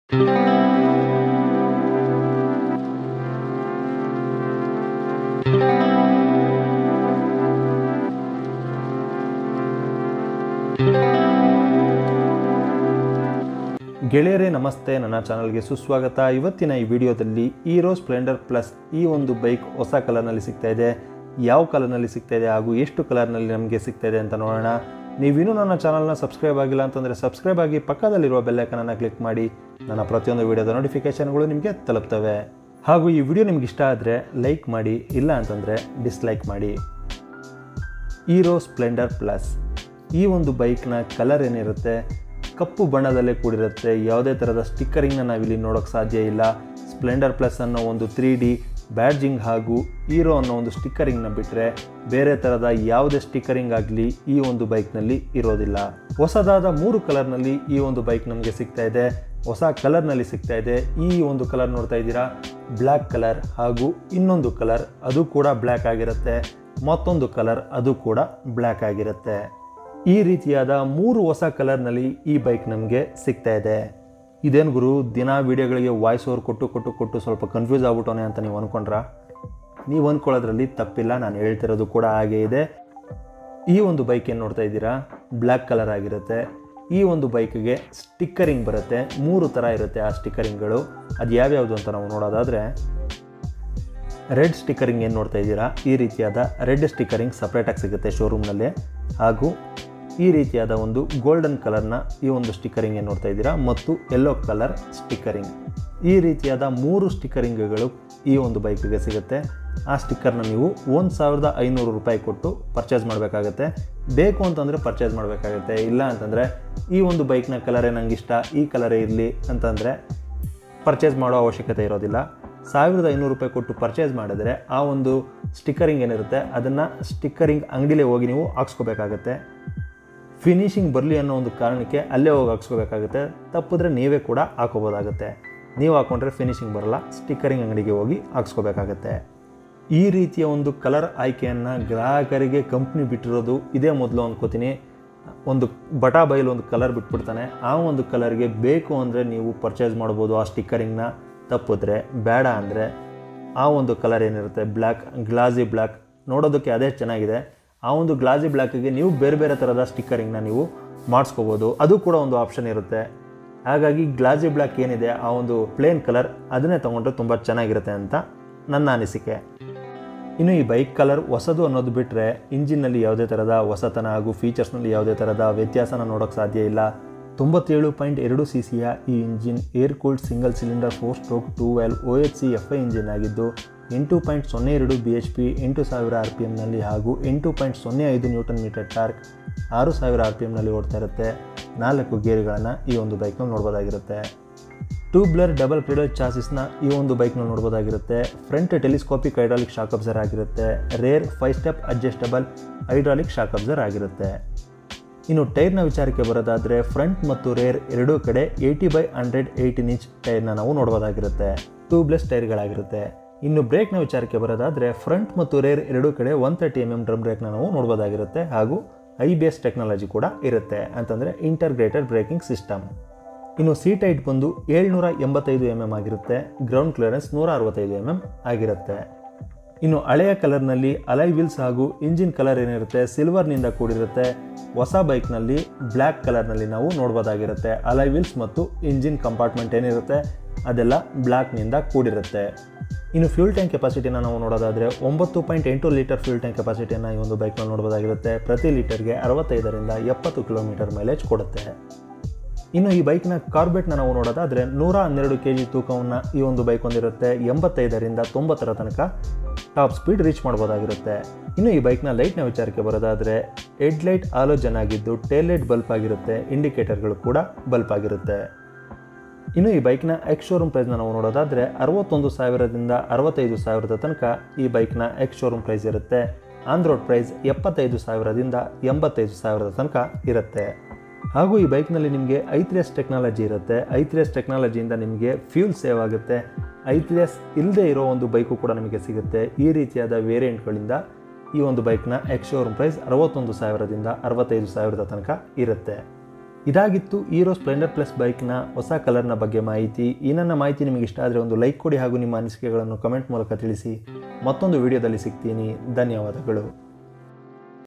ಗೆಳೆಯರೇ ನಮಸ್ತೆ ನನ್ನ ಚಾನಲ್ಗೆ ಸುಸ್ವಾಗತ ಇವತ್ತಿನ ಈ ವಿಡಿಯೋದಲ್ಲಿ ಹೀರೋ ಸ್ಪ್ಲೆಂಡರ್ ಪ್ಲಸ್ ಈ ಒಂದು ಬೈಕ್ ಹೊಸ ಕಲರ್ನಲ್ಲಿ ಸಿಗ್ತಾ ಇದೆ ಯಾವ ಕಲರ್ನಲ್ಲಿ ಸಿಗ್ತಾ ಇದೆ ಹಾಗೂ ಎಷ್ಟು ಕಲರ್ನಲ್ಲಿ ನಮಗೆ ಸಿಗ್ತಾ ಇದೆ ಅಂತ ನೋಡೋಣ ನೀವಿನ್ನೂ ನನ್ನ ಚಾನಲ್ನ ಸಬ್ಸ್ಕ್ರೈಬ್ ಆಗಿಲ್ಲ ಅಂತಂದರೆ ಸಬ್ಸ್ಕ್ರೈಬ್ ಆಗಿ ಪಕ್ಕದಲ್ಲಿರುವ ಬೆಲ್ಲೈಕನನ್ನು ಕ್ಲಿಕ್ ಮಾಡಿ ನನ್ನ ಪ್ರತಿಯೊಂದು ವಿಡಿಯೋದ ನೋಟಿಫಿಕೇಷನ್ಗಳು ನಿಮಗೆ ತಲುಪ್ತವೆ ಹಾಗೂ ಈ ವಿಡಿಯೋ ನಿಮ್ಗೆ ಇಷ್ಟ ಆದರೆ ಲೈಕ್ ಮಾಡಿ ಇಲ್ಲ ಅಂತಂದರೆ ಡಿಸ್ಲೈಕ್ ಮಾಡಿ ಹೀರೋ ಸ್ಪ್ಲೆಂಡರ್ ಪ್ಲಸ್ ಈ ಒಂದು ಬೈಕ್ನ ಕಲರ್ ಏನಿರುತ್ತೆ ಕಪ್ಪು ಬಣ್ಣದಲ್ಲೇ ಕೂಡಿರುತ್ತೆ ಯಾವುದೇ ಥರದ ಸ್ಟಿಕ್ಕರಿಂಗ್ನ ನಾವಿಲ್ಲಿ ನೋಡೋಕ್ಕೆ ಸಾಧ್ಯ ಇಲ್ಲ ಸ್ಪ್ಲೆಂಡರ್ ಪ್ಲಸ್ ಅನ್ನೋ ಒಂದು ತ್ರೀ ಡಿ ಬ್ಯಾಡ್ಜಿಂಗ್ ಹಾಗೂ ಹೀರೋ ಅನ್ನೋ ಒಂದು ಸ್ಟಿಕ್ಕರಿಂಗ್ನ ಬಿಟ್ಟರೆ ಬೇರೆ ಥರದ ಯಾವುದೇ ಸ್ಟಿಕ್ಕರಿಂಗ್ ಆಗಲಿ ಈ ಒಂದು ಬೈಕ್ನಲ್ಲಿ ಇರೋದಿಲ್ಲ ಹೊಸದಾದ ಮೂರು ಕಲರ್ನಲ್ಲಿ ಈ ಒಂದು ಬೈಕ್ ನಮಗೆ ಸಿಗ್ತಾ ಇದೆ ಹೊಸ ಕಲರ್ನಲ್ಲಿ ಸಿಗ್ತಾ ಇದೆ ಈ ಒಂದು ಕಲರ್ ನೋಡ್ತಾ ಇದ್ದೀರಾ ಬ್ಲ್ಯಾಕ್ ಕಲರ್ ಹಾಗೂ ಇನ್ನೊಂದು ಕಲರ್ ಅದು ಕೂಡ ಬ್ಲ್ಯಾಕ್ ಆಗಿರುತ್ತೆ ಮತ್ತೊಂದು ಕಲರ್ ಅದು ಕೂಡ ಬ್ಲ್ಯಾಕ್ ಆಗಿರುತ್ತೆ ಈ ರೀತಿಯಾದ ಮೂರು ಹೊಸ ಕಲರ್ನಲ್ಲಿ ಈ ಬೈಕ್ ನಮಗೆ ಸಿಗ್ತಾ ಇದೆ ಇದೇನು ಗುರು ದಿನ ವೀಡಿಯೋಗಳಿಗೆ ವಾಯ್ಸ್ ಓವರ್ ಕೊಟ್ಟು ಕೊಟ್ಟು ಕೊಟ್ಟು ಸ್ವಲ್ಪ ಕನ್ಫ್ಯೂಸ್ ಆಗ್ಬಿಟ್ಟವನೆ ಅಂತ ನೀವು ಅಂದ್ಕೊಂಡ್ರ ನೀವು ಅಂದ್ಕೊಳ್ಳೋದ್ರಲ್ಲಿ ತಪ್ಪಿಲ್ಲ ನಾನು ಹೇಳ್ತಿರೋದು ಕೂಡ ಹಾಗೇ ಇದೆ ಈ ಒಂದು ಬೈಕ್ ಏನು ನೋಡ್ತಾ ಇದ್ದೀರಾ ಬ್ಲ್ಯಾಕ್ ಕಲರ್ ಆಗಿರುತ್ತೆ ಈ ಒಂದು ಬೈಕ್ಗೆ ಸ್ಟಿಕ್ಕರಿಂಗ್ ಬರುತ್ತೆ ಮೂರು ಥರ ಇರುತ್ತೆ ಆ ಸ್ಟಿಕ್ಕರಿಂಗ್ಗಳು ಅದು ಯಾವ್ಯಾವುದು ಅಂತ ನಾವು ನೋಡೋದಾದರೆ ರೆಡ್ ಸ್ಟಿಕ್ಕರಿಂಗ್ ಏನು ನೋಡ್ತಾ ಇದ್ದೀರಾ ಈ ರೀತಿಯಾದ ರೆಡ್ ಸ್ಟಿಕ್ಕರಿಂಗ್ ಸಪ್ರೇಟಾಗಿ ಸಿಗುತ್ತೆ ಶೋರೂಮ್ನಲ್ಲಿ ಹಾಗೂ ಈ ರೀತಿಯಾದ ಒಂದು ಗೋಲ್ಡನ್ ಕಲರ್ನ ಈ ಒಂದು ಸ್ಟಿಕ್ಕರಿಂಗ್ ಏನು ನೋಡ್ತಾ ಇದ್ದೀರಾ ಮತ್ತು ಯೆಲ್ಲೋ ಕಲರ್ ಸ್ಟಿಕ್ಕರಿಂಗ್ ಈ ರೀತಿಯಾದ ಮೂರು ಸ್ಟಿಕ್ಕರಿಂಗ್ಗಳು ಈ ಒಂದು ಬೈಕಿಗೆ ಸಿಗುತ್ತೆ ಆ ಸ್ಟಿಕ್ಕರ್ನ ನೀವು ಒಂದು ಸಾವಿರದ ಐನೂರು ರೂಪಾಯಿ ಕೊಟ್ಟು ಪರ್ಚೇಸ್ ಮಾಡಬೇಕಾಗತ್ತೆ ಬೇಕು ಅಂತಂದರೆ ಪರ್ಚೇಸ್ ಮಾಡಬೇಕಾಗತ್ತೆ ಇಲ್ಲ ಅಂತಂದರೆ ಈ ಒಂದು ಬೈಕ್ನ ಕಲರೇ ನಂಗೆ ಇಷ್ಟ ಈ ಕಲರೇ ಇರಲಿ ಅಂತಂದರೆ ಪರ್ಚೇಸ್ ಮಾಡೋ ಅವಶ್ಯಕತೆ ಇರೋದಿಲ್ಲ ಸಾವಿರದ ಐನೂರು ರೂಪಾಯಿ ಕೊಟ್ಟು ಪರ್ಚೇಸ್ ಮಾಡಿದ್ರೆ ಆ ಒಂದು ಸ್ಟಿಕ್ಕರಿಂಗ್ ಏನಿರುತ್ತೆ ಅದನ್ನು ಸ್ಟಿಕ್ಕರಿಂಗ್ ಅಂಗಡಿಲೇ ಹೋಗಿ ನೀವು ಹಾಕ್ಸ್ಕೋಬೇಕಾಗತ್ತೆ ಫಿನಿಶಿಂಗ್ ಬರಲಿ ಅನ್ನೋ ಒಂದು ಕಾರಣಕ್ಕೆ ಅಲ್ಲೇ ಹೋಗಿ ಹಾಕ್ಸ್ಕೋಬೇಕಾಗುತ್ತೆ ತಪ್ಪಿದ್ರೆ ನೀವೇ ಕೂಡ ಹಾಕೋಬೋದಾಗುತ್ತೆ ನೀವು ಹಾಕ್ಕೊಂಡ್ರೆ ಫಿನಿಶಿಂಗ್ ಬರಲ್ಲ ಸ್ಟಿಕ್ಕರಿಂಗ್ ಅಂಗಡಿಗೆ ಹೋಗಿ ಹಾಕ್ಸ್ಕೋಬೇಕಾಗತ್ತೆ ಈ ರೀತಿಯ ಒಂದು ಕಲರ್ ಆಯ್ಕೆಯನ್ನು ಗ್ರಾಹಕರಿಗೆ ಕಂಪ್ನಿ ಬಿಟ್ಟಿರೋದು ಇದೇ ಮೊದಲು ಅಂದ್ಕೋತೀನಿ ಒಂದು ಬಟಾ ಬೈಲ್ ಒಂದು ಕಲರ್ ಬಿಟ್ಬಿಡ್ತಾನೆ ಆ ಒಂದು ಕಲರ್ಗೆ ಬೇಕು ಅಂದರೆ ನೀವು ಪರ್ಚೇಸ್ ಮಾಡ್ಬೋದು ಆ ಸ್ಟಿಕ್ಕರಿಂಗ್ನ ತಪ್ಪಿದ್ರೆ ಬೇಡ ಅಂದರೆ ಆ ಒಂದು ಕಲರ್ ಏನಿರುತ್ತೆ ಬ್ಲ್ಯಾಕ್ ಗ್ಲಾಸಿ ಬ್ಲ್ಯಾಕ್ ನೋಡೋದಕ್ಕೆ ಅದೇ ಚೆನ್ನಾಗಿದೆ ಆ ಒಂದು ಗ್ಲಾಸಿ ಬ್ಲ್ಯಾಕಿಗೆ ನೀವು ಬೇರೆ ಬೇರೆ ಥರದ ಸ್ಟಿಕ್ಕರಿಂಗ್ನ ನೀವು ಮಾಡಿಸ್ಕೋಬೋದು ಅದು ಕೂಡ ಒಂದು ಆಪ್ಷನ್ ಇರುತ್ತೆ ಹಾಗಾಗಿ ಗ್ಲಾಸಿ ಬ್ಲ್ಯಾಕ್ ಏನಿದೆ ಆ ಒಂದು ಪ್ಲೇನ್ ಕಲರ್ ಅದನ್ನೇ ತೊಗೊಂಡ್ರೆ ತುಂಬ ಚೆನ್ನಾಗಿರುತ್ತೆ ಅಂತ ನನ್ನ ಅನಿಸಿಕೆ ಇನ್ನು ಈ ಬೈಕ್ ಕಲರ್ ಹೊಸದು ಅನ್ನೋದು ಬಿಟ್ಟರೆ ಇಂಜಿನ್ನಲ್ಲಿ ಯಾವುದೇ ಥರದ ಹೊಸತನ ಹಾಗೂ ಫೀಚರ್ಸ್ನಲ್ಲಿ ಯಾವುದೇ ಥರದ ವ್ಯತ್ಯಾಸನ ನೋಡೋಕ್ಕೆ ಸಾಧ್ಯ ಇಲ್ಲ ತೊಂಬತ್ತೇಳು ಪಾಯಿಂಟ್ ಎರಡು ಸಿ ಸಿಯ ಈ engine air cooled single cylinder four stroke two valve O H C F I engine ಆಗಿದ್ದು ಎಂಟು ಪಾಯಿಂಟ್ ಸೊನ್ನೆ ಎರಡು ಬಿ ಎಚ್ ಪಿ ಎಂಟು ಸಾವಿರ ಆರ್ ಪಿ ಎಮ್ನಲ್ಲಿ ಹಾಗೂ ಎಂಟು ಪಾಯಿಂಟ್ ಸೊನ್ನೆ ಐದು ನ್ಯೂಟನ್ ಮೀಟರ್ ಟಾರ್ಕ್ ಆರು ಸಾವಿರ ಆರ್ ಪಿ ಎಮ್ನಲ್ಲಿ ಓಡ್ತಾ ಇರುತ್ತೆ ನಾಲ್ಕು ಗೇರ್ಗಳನ್ನು ಈ ಒಂದು ಬೈಕ್ನಲ್ಲಿ ನೋಡ್ಬೋದಾಗಿರುತ್ತೆ ಟ್ಯೂಬ್ಲರ್ ಡಬಲ್ ಕ್ರಿಡಲ್ ಚಾಸಿಸ್ನ ಈ ಒಂದು ಬೈಕ್ನ ನೋಡ್ಬೋದಾಗಿರುತ್ತೆ front telescopic hydraulic shock absorber ಆಗಿರುತ್ತೆ rear five step adjustable hydraulic shock absorber ಆಗಿರುತ್ತೆ ಇನ್ನು ಟೈರ್ನ ವಿಚಾರಕ್ಕೆ ಬರೋದಾದರೆ ಫ್ರಂಟ್ ಮತ್ತು ರೇರ್ ಎರಡೂ ಕಡೆ eighty by hundred eighteen inch ಟೈರ್ನ ನಾವು ನೋಡ್ಬೋದಾಗಿರುತ್ತೆ ಟ್ಯೂಬ್ಲೆಸ್ ಟೈರ್ಗಳಾಗಿರುತ್ತೆ ಇನ್ನು ಬ್ರೇಕ್ನ ವಿಚಾರಕ್ಕೆ ಬರೋದಾದರೆ ಫ್ರಂಟ್ ಮತ್ತು ರೇರ್ ಎರಡೂ ಕಡೆ one thirty M M drum ಬ್ರೇಕ್ನ ನಾವು ನೋಡ್ಬೋದಾಗಿರುತ್ತೆ ಹಾಗೂ ಐ ಬಿ ಎಸ್ ಟೆಕ್ನಾಲಜಿ ಕೂಡ ಇರುತ್ತೆ ಅಂತಂದರೆ ಇಂಟರ್ಗ್ರೇಟೆಡ್ ಬ್ರೇಕಿಂಗ್ ಸಿಸ್ಟಮ್ ಇನ್ನು ಸೀಟ್ ಹೈಟ್ ಬಂದು ಏಳ್ನೂರ ಎಂಬತ್ತೈದು ಎಮ್ ಎಮ್ ಆಗಿರುತ್ತೆ ಗ್ರೌಂಡ್ ಕ್ಲಿಯರೆನ್ಸ್ ನೂರ ಅರವತ್ತೈದು ಎಮ್ ಎಮ್ ಆಗಿರುತ್ತೆ ಇನ್ನು ಹಳೆಯ ಕಲರ್ನಲ್ಲಿ ಅಲೈ ವಿಲ್ಸ್ ಹಾಗೂ ಇಂಜಿನ್ ಕಲರ್ ಏನಿರುತ್ತೆ ಸಿಲ್ವರ್ನಿಂದ ಕೂಡಿರುತ್ತೆ ಹೊಸ ಬೈಕ್ನಲ್ಲಿ ಬ್ಲ್ಯಾಕ್ ಕಲರ್ನಲ್ಲಿ ನಾವು ನೋಡ್ಬೋದಾಗಿರುತ್ತೆ ಅಲೈ ವಿಲ್ಸ್ ಮತ್ತು ಇಂಜಿನ್ ಕಂಪಾರ್ಟ್ಮೆಂಟ್ ಏನಿರುತ್ತೆ ಅದೆಲ್ಲ ಬ್ಲ್ಯಾಕ್ನಿಂದ ಕೂಡಿರುತ್ತೆ ಇನ್ನು ಫ್ಯೂಲ್ ಟ್ಯಾಂಕ್ ಕೆಪಾಸಿಟಿನ ನಾವು ನೋಡೋದಾದರೆ ಒಂಬತ್ತು ಪಾಯಿಂಟ್ ಎಂಟು ಲೀಟರ್ ಫ್ಯೂಲ್ ಟ್ಯಾಂಕ್ ಕೆಪಾಸಿಟಿಯನ್ನು ಈ ಒಂದು ಬೈಕ್ನಲ್ಲಿ ನೋಡ್ಬೋದಾಗಿರುತ್ತೆ ಪ್ರತಿ ಲೀಟರ್ಗೆ ಅರವತ್ತೈದರಿಂದ ಎಪ್ಪತ್ತು ಕಿಲೋಮೀಟರ್ ಮೈಲೇಜ್ ಕೊಡುತ್ತೆ ಇನ್ನು ಈ ಬೈಕ್ನ ಕಾರ್ಬೆಟ್ನ ನಾವು ನೋಡೋದಾದರೆ ನೂರ ಹನ್ನೆರಡು ಕೆ ಜಿ ತೂಕವನ್ನು ಈ ಒಂದು ಬೈಕ್ ಹೊಂದಿರುತ್ತೆ ಎಂಬತ್ತೈದರಿಂದ ತೊಂಬತ್ತರ ತನಕ ಟಾಪ್ ಸ್ಪೀಡ್ ರೀಚ್ ಮಾಡ್ಬೋದಾಗಿರುತ್ತೆ ಇನ್ನು ಈ ಬೈಕ್ನ ಲೈಟ್ನ ವಿಚಾರಕ್ಕೆ ಬರೋದಾದರೆ ಹೆಡ್ ಲೈಟ್ ಆಲೋಜನ್ ಆಗಿದ್ದು ಟೇಲ್ ಲೈಟ್ ಬಲ್ಪ್ ಆಗಿರುತ್ತೆ ಇಂಡಿಕೇಟರ್ಗಳು ಕೂಡ ಬಲ್ಪ್ ಆಗಿರುತ್ತೆ ಇನ್ನು ಈ ಬೈಕ್ನ ಎಕ್ಸ್ ಶೋರೂಮ್ ಪ್ರೈಸ್ನ ನಾವು ನೋಡೋದಾದರೆ ಅರವತ್ತೊಂದು ಸಾವಿರದಿಂದ ಅರವತ್ತೈದು ಸಾವಿರದ ತನಕ ಈ ಬೈಕ್ನ ಎಕ್ಸ್ ಶೋರೂಮ್ ಪ್ರೈಸ್ ಇರುತ್ತೆ ಆನ್ ರೋಡ್ ಪ್ರೈಸ್ ಎಪ್ಪತ್ತೈದು ಸಾವಿರದಿಂದ ಎಂಬತ್ತೈದು ಸಾವಿರದ ತನಕ ಇರುತ್ತೆ ಹಾಗೂ ಈ ಬೈಕ್ನಲ್ಲಿ ನಿಮಗೆ ಐತ್ರಿಯಸ್ ಟೆಕ್ನಾಲಜಿ ಇರುತ್ತೆ ಐತ್ರಿಯಸ್ ಟೆಕ್ನಾಲಜಿಯಿಂದ ನಿಮಗೆ ಫ್ಯೂಲ್ ಸೇವ್ ಆಗುತ್ತೆ ಐತ್ರಿಯಸ್ ಇಲ್ಲದೆ ಇರೋ ಒಂದು ಬೈಕು ಕೂಡ ನಿಮಗೆ ಸಿಗುತ್ತೆ ಈ ರೀತಿಯಾದ ವೇರಿಯಂಟ್ಗಳಿಂದ ಈ ಒಂದು ಬೈಕ್ನ ಎಕ್ಸ್ ಶೋರೂಮ್ ಪ್ರೈಸ್ ಅರವತ್ತೊಂದು ಸಾವಿರದಿಂದ ಅರವತ್ತೈದು ಸಾವಿರದ ತನಕ ಇರುತ್ತೆ ಇದಾಗಿತ್ತು ಹೀರೋ ಸ್ಪ್ಲೆಂಡರ್ ಪ್ಲಸ್ ಬೈಕ್ನ ಹೊಸ ಕಲರ್ನ ಬಗ್ಗೆ ಮಾಹಿತಿ ಈ ನನ್ನ ಮಾಹಿತಿ ನಿಮಗೆ ಇಷ್ಟ ಆದರೆ ಒಂದು ಲೈಕ್ ಕೊಡಿ ಹಾಗೂ ನಿಮ್ಮ ಅನಿಸಿಕೆಗಳನ್ನು ಕಮೆಂಟ್ ಮೂಲಕ ತಿಳಿಸಿ ಮತ್ತೊಂದು ವಿಡಿಯೋದಲ್ಲಿ ಸಿಗ್ತೀನಿ ಧನ್ಯವಾದಗಳು